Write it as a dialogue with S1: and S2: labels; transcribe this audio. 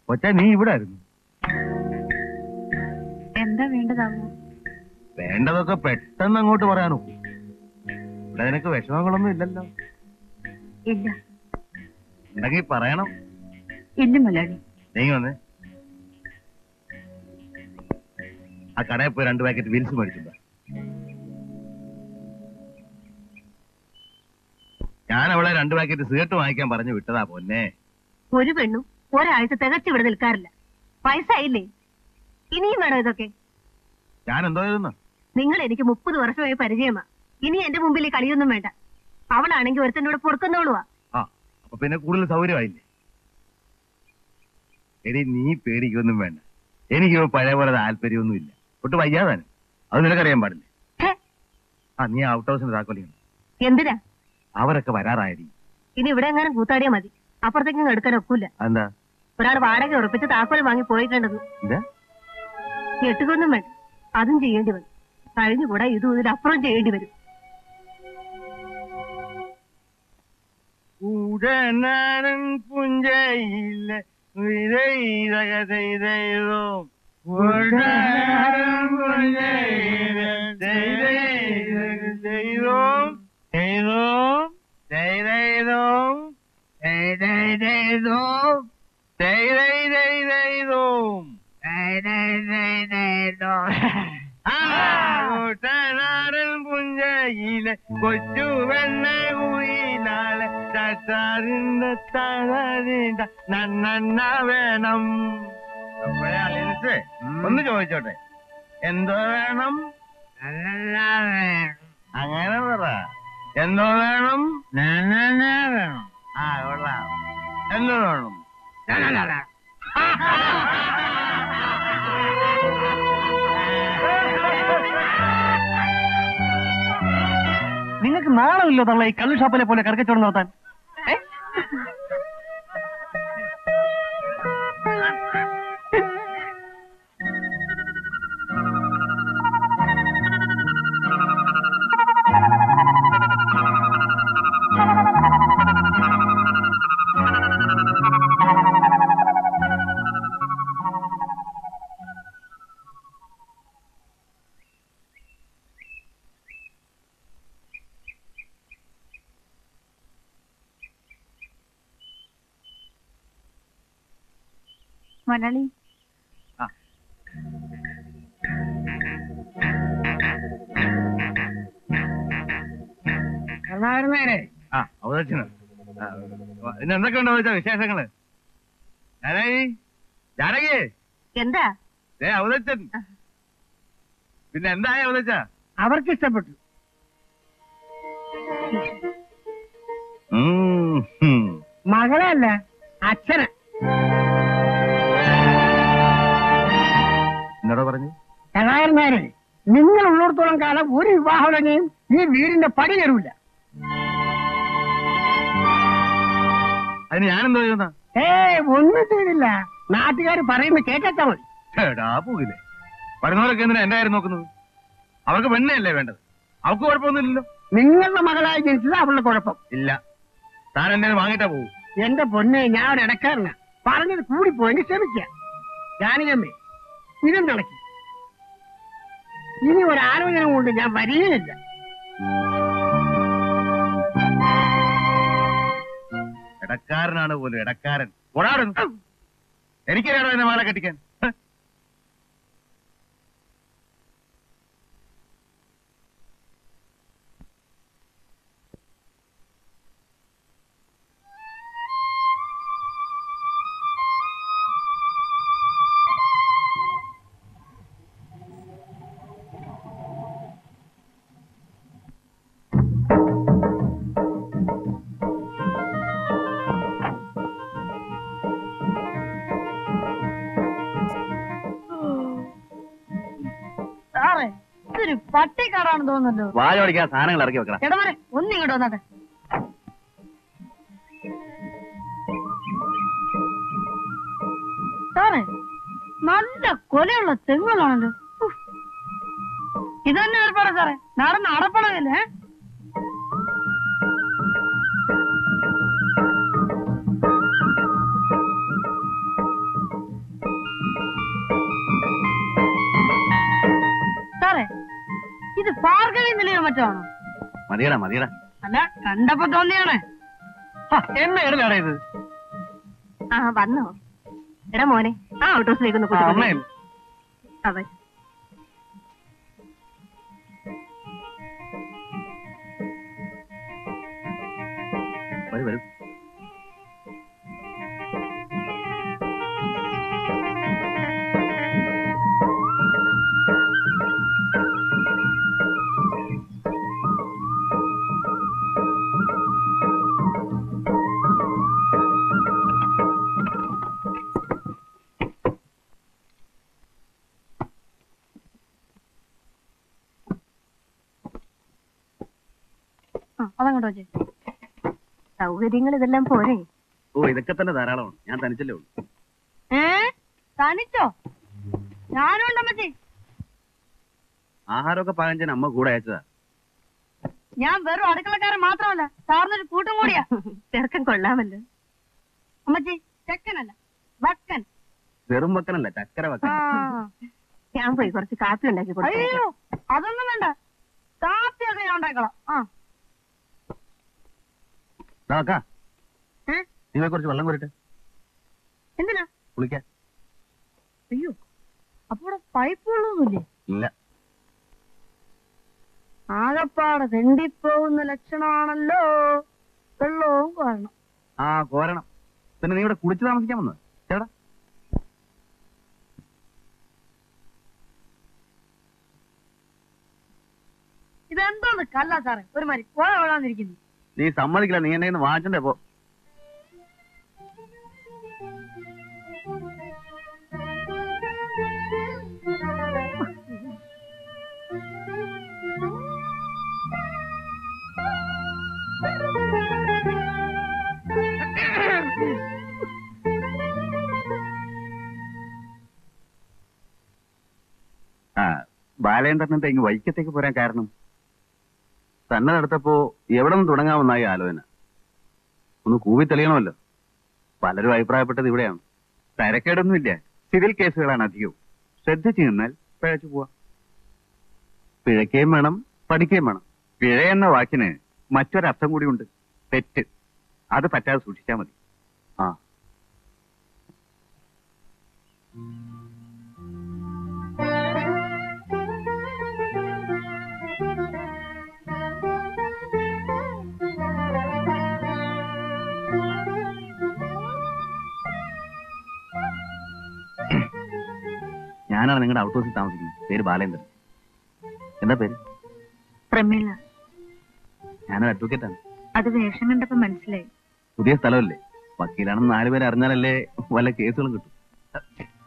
S1: കൊച്ച നീ ഇവിടെ ആയിരുന്നു
S2: എന്താ വേണ്ടതാമോ
S1: വേണ്ടതൊക്കെ പെട്ടെന്ന് അങ്ങോട്ട് പറയാനോ ഇവിടെ നിനക്ക് വിഷമങ്ങളൊന്നും ഇല്ലല്ലോ
S2: ഇല്ല
S1: ഉണ്ടെങ്കിൽ പറയണം
S2: ഇല്ല മുതലാളി
S1: നീ വന്ന് ആ കടയിൽ പോയി രണ്ട് പാക്കറ്റ് വിൽസ് മേടിച്ചിട്ടുണ്ടോ ഞാൻ അവളെ രണ്ട് പാക്കറ്റ് സിഗരറ്റ് വാങ്ങിക്കാൻ പറഞ്ഞു വിട്ടതാ പൊന്നെ
S2: ഒരു പെണ്ണും ഒരാഴ്ച തികച്ചു ഇവിടെ നിൽക്കാറില്ല പൈസ ഇല്ലേ ഇനിയും വേണോ ഇതൊക്കെ
S1: ഞാൻ എന്തോ ചെയ്തെന്ന്
S2: നിങ്ങൾ എനിക്ക് മുപ്പത് വർഷമായി പരിചയമാ ഇനി എന്റെ മുമ്പിൽ ഈ കളിയൊന്നും വേണ്ട അവളാണെങ്കിൽ ഒരുത്തനോട് പൊറുക്കുന്നവളുവാ
S1: ആ അപ്പൊ പിന്നെ കൂടുതൽ സൗകര്യമായില്ലേ എടി നീ പേടിക്കൊന്നും വേണ്ട എനിക്ക് ഇപ്പൊ പഴയ പോലെ താല്പര്യമൊന്നും ഇല്ല ഒട്ട് വയ്യാതാനും അത് നിനക്കറിയാൻ പാടില്ലേ
S2: ഛേ,
S1: ആ നീ ഔട്ട് ഹൗസിന്റെ താക്കോലിയാണ്
S2: എന്തിനാ
S1: അവരൊക്കെ വരാറായി
S2: ഇനി ഇവിടെ എങ്ങാനും കൂത്താടിയാ മതി അപ്പുറത്തേക്കും എടുക്കാൻ ഒക്കില്ല
S1: എന്താ
S2: ഒരാൾ വാടക ഉറപ്പിച്ച് താക്കോൽ വാങ്ങി പോയിട്ടുണ്ടെന്ന്
S1: എന്താ
S2: ഞെട്ടുകൊന്നും വേണ്ട അതും ചെയ്യേണ്ടി വരും കഴിഞ്ഞുകൂടാ ഇതും ഇതിലപ്പുറം ചെയ്യേണ്ടി വരും
S1: ഉടനാടൻ പുഞ്ചയിലെ വിരയിതക ചെയ്തോ ഉടനാടൻ പുഞ്ചയിലെ ചെയ്തോ ചെയ്തോ ചെയ്തോ ചെയ്തോ കൂട്ടനാടൻ പുഞ്ചയിലെ കൊച്ചു വെണ്ണ കുയിലാലെ ചട്ടാറിന്റെ തളരിണ്ട നന്നെണ്ണ വേണം അപ്പോഴേ അലിൻസ് ഒന്ന് ചോദിച്ചോട്ടെ എന്തോ വേണം അങ്ങനെ പറ എന്തോ വേണം വേണം ആ കൊള്ളാം എന്തോ വേണം
S3: നിങ്ങൾക്ക് നാണമില്ലോ തള്ള ഈ കള്ളു ഷാപ്പിനെ പോലെ കറക്കച്ചോടം നടത്താൻ ഏ?
S2: മലയാളി
S1: ആ അവതരിച്ചത് പിന്നെ എന്തൊക്കെയുണ്ടോ ചോദിച്ചാ വിശേഷങ്ങള് ജാനകി ജാനകി
S2: എന്താ
S1: ഏ അവതരിച്ചൻ പിന്നെ എന്തായ അവതരിച്ച
S3: അവർക്ക് ഇഷ്ടപ്പെട്ടു മകളല്ല അച്ഛന്
S1: എന്നോട് പറഞ്ഞു
S3: കലാകാരന്മാരെ നിങ്ങൾ ഉള്ളിടത്തോളം കാലം ഒരു വിവാഹം ഈ വീടിന്റെ പടി കയറൂല
S1: അതിന് ഞാനെന്തോ ചെയ്യുന്ന
S3: ഏ ഒന്നും ചെയ്തില്ല നാട്ടുകാർ പറയുമ്പോ കേട്ടാ മതി
S1: ചേടാ പോകില്ലേ വരുന്നവരൊക്കെ എന്തിനാ എന്റെ കാര്യം നോക്കുന്നത് അവർക്ക് പെണ്ണയല്ലേ വേണ്ടത് അവർക്ക് കുഴപ്പമൊന്നുമില്ലല്ലോ
S3: നിങ്ങളുടെ മകളായി ജനിച്ചത് അവളുടെ കുഴപ്പം
S1: ഇല്ല താൻ എന്നെ വാങ്ങിട്ടാ പോകും
S3: എന്റെ പൊന്നെ ഞാൻ ഒരു ഇടക്കാരനാ പറഞ്ഞത് കൂടിപ്പോയെങ്കിൽ ക്ഷമിക്കാം ജാനകമ്മേ ഇതും നടക്കി ഇനി ഒരു ആലോചന കൊണ്ട് ഞാൻ വരികയില്ല
S1: ഇടക്കാരനാണ് പോലും ഇടക്കാരൻ ഓടാടുന്നു എനിക്കറിയാടോ എന്നെ മാല കെട്ടിക്കാൻ ഹ്.
S2: സാറേ ഇതൊരു പട്ടിക്കാടാണെന്ന് തോന്നുന്നല്ലോ
S1: വായോടിക്കാൻ സാധനങ്ങൾ ഇറക്കി വെക്കണം
S2: എടവരെ ഒന്നിങ്ങോട്ട് വന്നാട്ടെ സാറേ നല്ല കൊലയുള്ള തെങ്ങുകളാണല്ലോ ഉഫ്. ഇതന്നെ ഏർപ്പാടാ സാറേ നടന്ന് അടപ്പടകല്ലേ തോന്നിയോ മറ്റോ ആണോ
S1: മതിയടാ മതിയടാ
S2: അല്ല കണ്ടപ്പോ തോന്നിയാണ്
S1: എന്നെ ഇടലാടാ ഇത്
S2: ആ വന്നോ എടാ മോനെ ആ ഔട്ടോസിലേക്ക് ഒന്ന്
S1: ആ,
S2: കൂട്ടി
S1: അമ്മയിൽ
S2: അവൻ
S1: വരൂ വരൂ
S2: അതങ്ങോട്ട് വെച്ചേ സൗകര്യങ്ങൾ ഇതെല്ലാം പോരെ
S1: ഓ ഇതൊക്കെ തന്നെ ധാരാളമാണ് ഞാൻ തനിച്ചല്ലേ ഉള്ളൂ
S2: ഏ തനിച്ചോ ഞാനും ഉണ്ടമ്മച്ചി
S1: ആഹാരമൊക്കെ പാകം ചെയ്യാൻ അമ്മ കൂടെ അയച്ചതാ
S2: ഞാൻ വെറും അടുക്കളക്കാരൻ മാത്രമല്ല സാറിനൊരു കൂട്ടും കൂടിയാ ചെറുക്കൻ കൊള്ളാമല്ലോ അമ്മച്ചി ചെക്കനല്ല വക്കൻ
S1: വെറും വെക്കനല്ല ചക്കര വെക്കൻ
S2: ഞാൻ പോയി കുറച്ച് കാപ്പി ഉണ്ടാക്കി അയ്യോ അതൊന്നും വേണ്ട കാപ്പിയൊക്കെ ഞാൻ ഉണ്ടാക്കണം ആ
S1: കാക്കാ
S2: ഏ?
S1: നീ പോയി കുറച്ച് വെള്ളം കോരിട്ടെ
S2: എന്തിനാ
S1: കുളിക്കാൻ
S2: അയ്യോ അപ്പൊ ഇവിടെ പൈപ്പ് വെള്ളമൊന്നുമില്ലേ
S1: ഇല്ല
S2: ആകപ്പാടെ തെണ്ടിപ്പോകുന്ന ലക്ഷണമാണല്ലോ വെള്ളവും കാരണം
S1: ആ കോരണം പിന്നെ നീ ഇവിടെ കുളിച്ച് താമസിക്കാൻ വന്നത് ചേട്ടാ
S2: ഇതെന്തോന്ന് കല്ല സാറേ ഒരു മാതിരി പോയ വെള്ളാന്നിരിക്കുന്നു
S1: നീ സമ്മതിക്കില്ല നീ എന്നെ വാങ്ങിച്ചണ്ടേ പോ ആ ബാലേന്ദ്രനത്തെ ഇങ്ങ് വൈക്കത്തേക്ക് പോരാൻ കാരണം തന്നെ നടത്തപ്പോ എവിടെ നിന്ന് തുടങ്ങാമെന്നായി ആലോചന ഒന്ന് കൂവി തെളിയണമല്ലോ പലരും അഭിപ്രായപ്പെട്ടത് ഇവിടെയാണ് തരക്കേടൊന്നുമില്ല സിവിൽ കേസുകളാണ് അധികവും ശ്രദ്ധിച്ചു നിന്നാൽ പിഴച്ചു പോവാം പിഴയ്ക്കുകയും വേണം പഠിക്കുകയും വേണം പിഴ എന്ന വാക്കിന് മറ്റൊരർത്ഥം കൂടിയുണ്ട് തെറ്റ് അത് പറ്റാതെ സൂക്ഷിച്ചാൽ മതി ആ ഞാനാണ് നിങ്ങളുടെ ഔട്ട് ഹൗസിൽ താമസിക്കുന്നത് പേര് ബാലേന്ദ്രൻ എന്താ പേര്
S2: പ്രമീള
S1: ഞാനൊരു അഡ്വക്കേറ്റാണ്
S2: അത് വേഷം കണ്ടപ്പോ മനസ്സിലായി
S1: പുതിയ സ്ഥലമല്ലേ വക്കീലാണെന്ന് നാലുപേരെ അറിഞ്ഞാലല്ലേ വല്ല കേസുകളും കിട്ടും